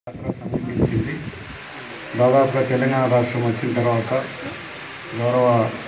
యాత్ర సమీపించింది దాదాపుగా తెలంగాణ రాష్ట్రం వచ్చిన తర్వాత గౌరవ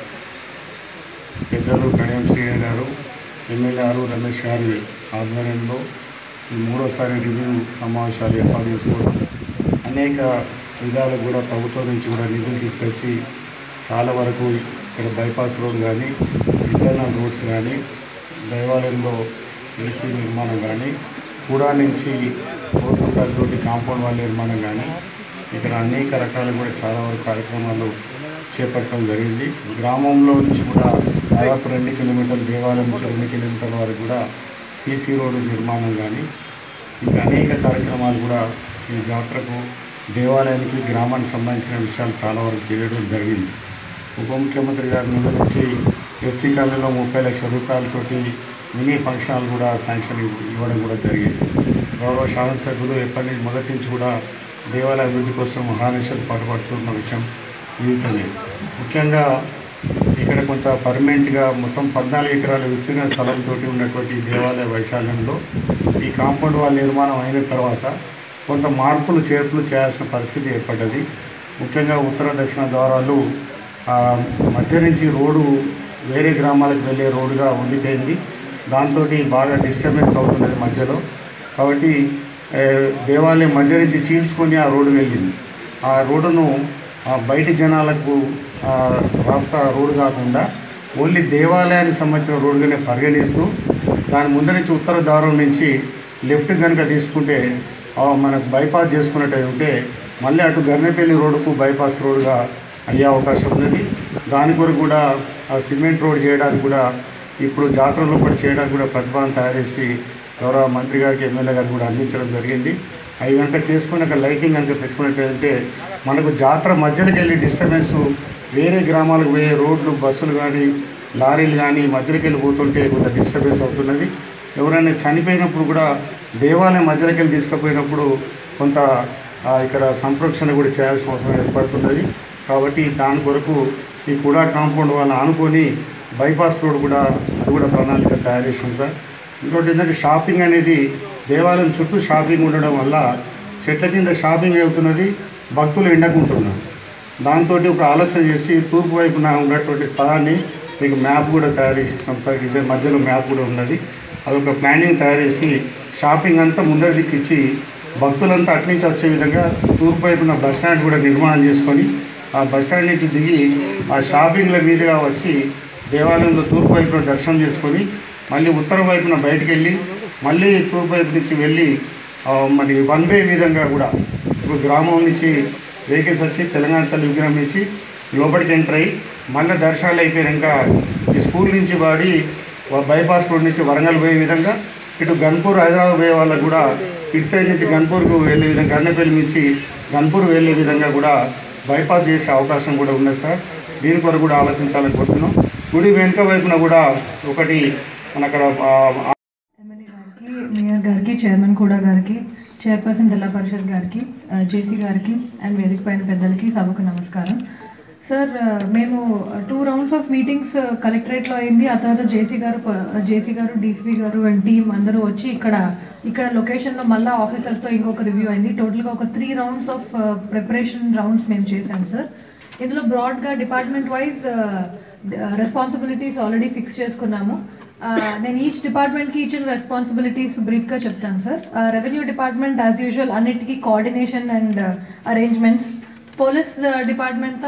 పెద్దలు కడియం శ్రీని గారు ఎమ్మెల్యే గారు రమేష్ గారి ఆధ్వర్యంలో ఈ మూడోసారి రివ్యూ సమావేశాలు ఏర్పాటు చేసుకోవడం అనేక విధాలు కూడా ప్రభుత్వం నుంచి కూడా నిధులు తీసుకొచ్చి చాలా వరకు ఇక్కడ బైపాస్ రోడ్ కానీ ఇంటర్నల్ రోడ్స్ కానీ దేవాలయంలో ఏసీ నిర్మాణం కానీ కూడా నుంచి కోరుకుంటాలతోటి కాంపౌండ్ వాల్ నిర్మాణం కానీ ఇక్కడ అనేక రకాలు కూడా చాలా వరకు కార్యక్రమాలు చేపట్టడం జరిగింది గ్రామంలో నుంచి కూడా దాదాపు రెండు కిలోమీటర్ల దేవాలయం నుంచి రెండు కిలోమీటర్ల వరకు కూడా సీసీ రోడ్డు నిర్మాణం కానీ ఇంకా అనేక కార్యక్రమాలు కూడా ఈ జాతరకు దేవాలయానికి గ్రామానికి సంబంధించిన విషయాలు చాలా వరకు చేయడం జరిగింది ఉప ముఖ్యమంత్రి గారి మీద నుంచి ఎస్సీ కాలనీలో ముప్పై లక్షల రూపాయలతోటి మినీ ఫంక్షన్ హాల్ కూడా శాంక్షన్ ఇవ్వ- ఇవ్వడం కూడా జరిగింది గౌరవ శాసనసభ్యులు ఎప్పటి నుంచి మొదటి నుంచి కూడా దేవాలయ అభివృద్ధి కోసం మహానిషలు పాటుపడుతున్న విషయం జీవితమే ముఖ్యంగా ఇక్కడ కొంత పర్మనెంట్గా మొత్తం పద్నాలుగు ఎకరాల విస్తీర్ణ స్థలంతో ఉన్నటువంటి ఈ దేవాలయ వైశాల్యంలో ఈ కాంపౌండ్ వాల్ నిర్మాణం అయిన తర్వాత కొంత మార్పులు చేర్పులు చేయాల్సిన పరిస్థితి ఏర్పడ్డది ముఖ్యంగా ఉత్తర దక్షిణ ద్వారాలు ఆ, మధ్య నుంచి రోడ్డు వేరే గ్రామాలకు వెళ్ళే రోడ్డుగా ఉండిపోయింది దాంతో బాగా డిస్టర్బెన్స్ అవుతున్నది మధ్యలో కాబట్టి ఏ, దేవాలయం మధ్య నుంచి చీల్చుకొని ఆ రోడ్డు వెళ్ళింది ఆ రోడ్డును ఆ బయటి జనాలకు ఆ, రాస్తా రోడ్డు కాకుండా ఓన్లీ దేవాలయానికి సంబంధించిన రోడ్డుగానే పరిగణిస్తూ దాని ముందు నుంచి ఉత్తర దారం నుంచి లెఫ్ట్ కనుక తీసుకుంటే ఆ, మనకు బైపాస్ చేసుకున్నట్టు ఉంటే మళ్ళీ అటు గర్నెపల్లి రోడ్డుకు బైపాస్ రోడ్డుగా అయ్యే అవకాశం ఉన్నది దాని కొరకు కూడా ఆ సిమెంట్ రోడ్ చేయడానికి కూడా ఇప్పుడు జాతరలో కూడా చేయడానికి కూడా ప్రతిపాదన తయారు చేసి గౌరవ మంత్రి గారికి ఎమ్మెల్యే గారికి కూడా అందించడం జరిగింది అవి కనుక చేసుకుని అక్కడ లైటింగ్ కనుక పెట్టుకున్నట్లయితే మనకు జాతర మధ్యలోకి వెళ్ళి డిస్టర్బెన్స్ వేరే గ్రామాలకు పోయే రోడ్లు బస్సులు కానీ లారీలు కానీ మధ్యలోకి వెళ్ళి పోతుంటే కొంత డిస్టర్బెన్స్ అవుతున్నది ఎవరైనా చనిపోయినప్పుడు కూడా దేవాలయం మధ్యలోకి వెళ్ళి తీసుకుపోయినప్పుడు కొంత ఆ, ఇక్కడ సంరక్షణ కూడా చేయాల్సిన అవసరం ఏర్పడుతున్నది కాబట్టి దాని కొరకు ఈ కూడా కాంపౌండ్ వాళ్ళని ఆనుకొని బైపాస్ రోడ్ కూడా అది కూడా ప్రణాళిక తయారు చేసాం సార్ ఇంకోటి ఏంటంటే షాపింగ్ అనేది దేవాలయం చుట్టూ షాపింగ్ ఉండడం వల్ల చెట్ల కింద షాపింగ్ అవుతున్నది భక్తులు ఎండకుంటున్నారు దాంతో ఒక ఆలోచన చేసి తూర్పు వైపున ఉన్నటువంటి స్థలాన్ని మీకు మ్యాప్ కూడా తయారు చేసి ఇస్తాం సార్ డిజైన్ మధ్యలో మ్యాప్ కూడా ఉన్నది అదొక ప్లానింగ్ తయారు చేసి షాపింగ్ అంతా ముందర దిక్కిచ్చి భక్తులంతా అటు నుంచి వచ్చే విధంగా తూర్పు వైపున బస్ స్టాండ్ కూడా నిర్మాణం చేసుకొని ఆ బస్ స్టాండ్ నుంచి దిగి ఆ షాపింగ్ల మీదుగా వచ్చి దేవాలయంలో తూర్పు వైపున దర్శనం చేసుకొని మళ్ళీ ఉత్తరం వైపున బయటికి వెళ్ళి మళ్ళీ తూర్పు వైపు నుంచి వెళ్ళి ఆ, మరి వన్ వే విధంగా కూడా ఇప్పుడు గ్రామం నుంచి వెహికల్స్ వచ్చి తెలంగాణ తల్లి విగ్రహం నుంచి లోపలికి ఎంటర్ అయ్యి మళ్ళీ దర్శనాలు అయిపోయాక ఈ స్కూల్ నుంచి వాడి వ- బైపాస్ రోడ్ నుంచి వరంగల్ పోయే విధంగా ఇటు గన్పూర్ హైదరాబాద్ పోయే వాళ్ళకు కూడా ఇటు సైడ్ నుంచి గన్పూర్కు వెళ్ళే విధంగా కన్నపల్లి నుంచి గన్పూర్ వెళ్ళే విధంగా కూడా బైపాస్ చేసే అవకాశం కూడా ఉన్నది సార్ దీని కొరకు కూడా ఆలోచించాలనుకుంటున్నాం గుడి వెనుక వైపున కూడా ఒకటి మన అక్కడ ఆ, ఎమ్మెల్యే గారికి మేయర్ గారికి చైర్మన్ కూడా గారికి చైర్పర్సన్ జిల్లా పరిషత్ గారికి ఆ, జేసీ గారికి అండ్ వేదిక పైన పెద్దలకి సభకు నమస్కారం సార్ ఆ, మేము టూ రౌండ్స్ ఆఫ్ మీటింగ్స్ కలెక్టరేట్లో అయింది ఆ తర్వాత జేసీ గారు ప- జేసీ గారు డీసీపీ గారు అండ్ టీం అందరూ వచ్చి ఇక్కడ ఇక్కడ లొకేషన్లో మళ్ళీ ఆఫీసర్స్తో ఇంకొక రివ్యూ అయింది టోటల్గా ఒక three rounds of preparation rounds మేము చేసాం సార్ ఇందులో బ్రాడ్గా department wise responsibilities already fix చేసుకున్నాము ఆ, నేను ఈచ్ డిపార్ట్మెంట్కి ఇచ్చిన రెస్పాన్సిబిలిటీస్ బ్రీఫ్గా చెప్తాను sir revenue department as usual అన్నిటికీ కోఆర్డినేషన్ అండ్ అరేంజ్మెంట్స్ పోలీస్ డిపార్ట్మెంట్తో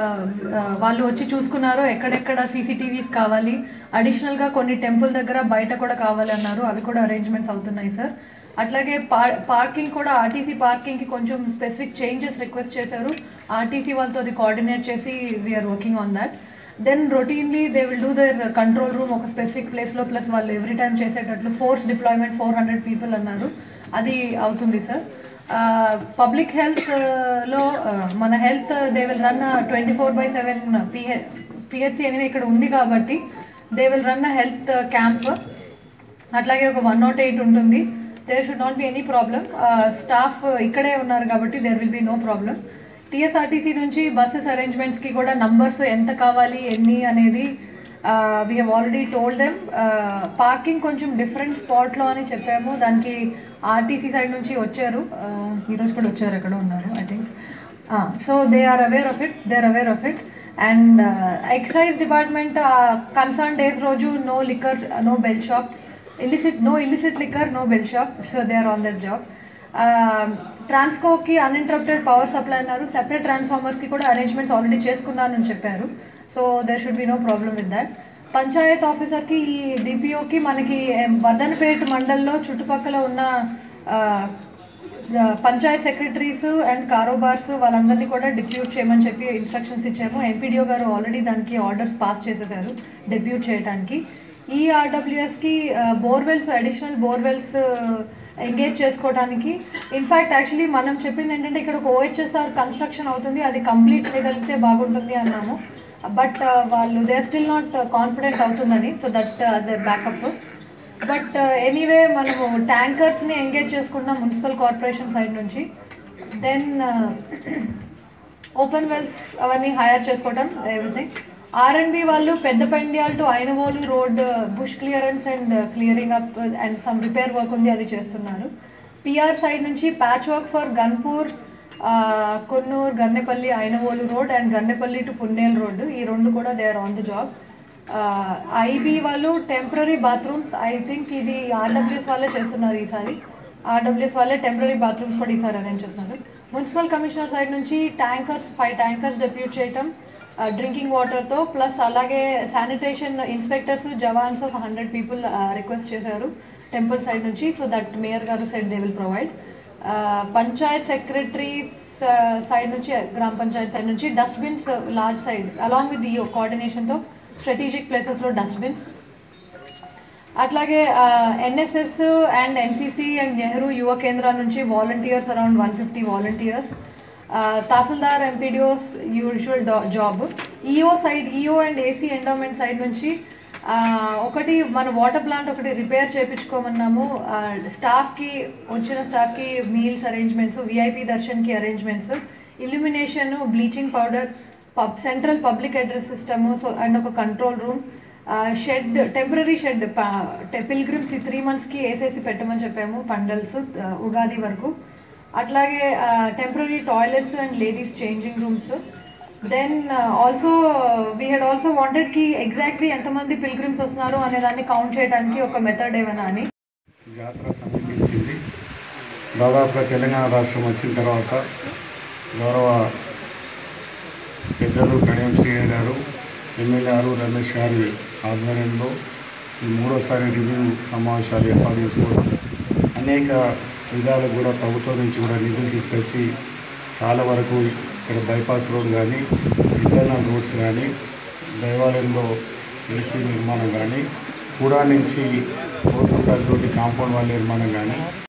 వాళ్ళు వచ్చి చూసుకున్నారు ఎక్కడెక్కడ సీసీటీవీస్ కావాలి అడిషనల్గా కొన్ని టెంపుల్ దగ్గర బయట కూడా కావాలి అన్నారు అవి కూడా అరేంజ్మెంట్స్ అవుతున్నాయి సార్ అట్లాగే పార్ పార్కింగ్ కూడా ఆర్టీసీ పార్కింగ్కి కొంచెం స్పెసిఫిక్ చేంజెస్ రిక్వెస్ట్ చేశారు ఆర్టీసీ వాళ్ళతో అది కోఆర్డినేట్ చేసి we're working on that then routinely they will do their control room ఒక స్పెసిఫిక్ ప్లేస్లో ప్లస్ వాళ్ళు ఎవ్రీ టైం చేసేటట్లు force deployment four hundred people అన్నారు అది అవుతుంది సార్ పబ్లిక్ హెల్త్లో మన health they will run twenty four by seven P H PHC అనేవి ఇక్కడ ఉంది కాబట్టి they will run a health camp అట్లాగే ఒక వన్ నాట్ ఎయిట్ ఉంటుంది there should not be any problem staff ఇక్కడే ఉన్నారు కాబట్టి there will be no problem TSRTC నుంచి బస్సెస్ అరేంజ్మెంట్స్కి కూడా నంబర్స్ ఎంత కావాలి ఎన్ని అనేది we have already told them parking కొంచెం డిఫరెంట్ స్పాట్లో అని చెప్పాము దానికి ఆర్టీసీ సైడ్ నుంచి వచ్చారు Uh, ఈరోజు కూడా వచ్చారు ఎక్కడ ఉన్నారు I think so they are aware of it they are aware of it and excise department concern days రోజు no liquor no belt shop illicit no illicit liquor no belt shop so they are on that job ట్రాన్స్కోకి uninterrupted power supply అన్నారు separate ట్రాన్స్ఫార్మర్స్కి కూడా arrangements already చేసుకున్నానని చెప్పారు so there should be no problem with that panchayat ఆఫీసర్కి ఈ డిపిఓకి మనకి em, వర్ధన్పేట్ మండల్లో చుట్టుపక్కల ఉన్న ఆ, పంచాయత్ సెక్రటరీస్ అండ్ కారోబార్స్ వాళ్ళందరినీ కూడా డిప్యూట్ చేయమని చెప్పి ఇన్స్ట్రక్షన్స్ ఇచ్చాము ఎంపీడీఓ గారు ఆల్రెడీ దానికి ఆర్డర్స్ పాస్ చేసేసారు డెప్యూట్ చేయడానికి ఈ ఆర్డబ్ల్యూఎస్కి బోర్వెల్స్ అడిషనల్ బోర్వెల్స్ ఎంగేజ్ చేసుకోవడానికి ఇన్ఫ్యాక్ట్ యాక్చువల్లీ మనం చెప్పింది ఏంటంటే ఇక్కడ ఒక ఓహెచ్ఎస్ఆర్ కన్స్ట్రక్షన్ అవుతుంది అది కంప్లీట్ చేయగలిగితే బాగుంటుంది అన్నాము బట్ వాళ్ళు దే స్టిల్ నాట్ కాన్ఫిడెంట్ అవుతుందని so that they backup but anyway మనము ట్యాంకర్స్ని ఎంగేజ్ చేసుకున్నాం మున్సిపల్ కార్పొరేషన్ సైడ్ నుంచి దెన్ ఓపెన్ వెల్స్ అవన్నీ హైర్ చేసుకోవడం ఎవ్రీథింగ్ ఆర్ఎన్బి వాళ్ళు పెద్ద Pendyal to Inavolu road bush clearance and clearing up and some repair work ఉంది అది చేస్తున్నారు పిఆర్ సైడ్ నుంచి patch work for Ganpur Konnur Gannepalli Inavolu road and Gannepalli to Punnel road ఈ రెండు కూడా they are on the job IB వాళ్ళు టెంపరీ బాత్రూమ్స్ ఐ థింక్ ఇది ఆర్డబ్ల్యూఎస్ వాళ్ళే చేస్తున్నారు ఈసారి ఆర్డబ్ల్యూఎస్ వాళ్ళే టెంపరీ బాత్రూమ్స్ కూడా ఈసారి అరేంజ్ చేస్తున్నారు మున్సిపల్ కమిషనర్ సైడ్ నుంచి ట్యాంకర్స్ ఫైవ్ ట్యాంకర్స్ డెప్యూట్ చేయటం డ్రింకింగ్ వాటర్తో ప్లస్ అలాగే శానిటేషన్ ఇన్స్పెక్టర్స్ జవాన్స్ ఒక హండ్రెడ్ పీపుల్ రిక్వెస్ట్ చేశారు టెంపుల్ సైడ్ నుంచి సో దట్ మేయర్ గారు side they will provide panchayat secretaries side నుంచి గ్రామ పంచాయత్ సైడ్ నుంచి dustbins large side along with ఈ కోఆర్డినేషన్తో స్ట్రాటజిక్ ప్లేసెస్లో డస్ట్బిన్స్ అట్లాగే NSS and NCC and Nehru Yuva కేంద్రాల నుంచి volunteers around one fifty volunteers tahsildar MPDOs usual job EO side EO and AC endowment side నుంచి ఆ, ఒకటి మన వాటర్ ప్లాంట్ ఒకటి రిపేర్ చేయించుకోమన్నాము స్టాఫ్కి వచ్చిన స్టాఫ్కి మీల్స్ అరేంజ్మెంట్స్ విఐపి దర్శన్కి arrangements illumination bleaching powder pub central public address system so and ఒక control room shed temporary shed pilgrims ఈ త్రీ మంత్స్కి వేసేసి పెట్టమని చెప్పాము పండల్స్ ఉగాది వరకు అట్లాగే temporary toilets and ladies changing rooms then also we had also wanted కి exactly ఎంతమంది పిల్గ్రిమ్స్ వస్తున్నారు అనే దాన్ని కౌంట్ చేయడానికి ఒక మెథడ్ ఏమైనా అని జాతర సమీపించింది దాదాపుగా తెలంగాణ రాష్ట్రం వచ్చిన తర్వాత గౌరవ పెద్దలు కడియం శ్రీహ గారు ఎమ్మెల్యే గారు రమేష్ గారి ఆధ్వర్యంలో ఈ మూడోసారి రివ్యూ సమావేశాలు ఏర్పాటు చేసుకోవడం అనేక విధాలు కూడా ప్రభుత్వం నుంచి కూడా నిధులు తీసుకొచ్చి చాలా వరకు ఇక్కడ బైపాస్ రోడ్ కానీ ఇంటర్నల్ రోడ్స్ కానీ దేవాలయంలో ఏసీ నిర్మాణం కానీ కూడా నుంచి కోర్టు తోటి కాంపౌండ్ వాల్ నిర్మాణం కానీ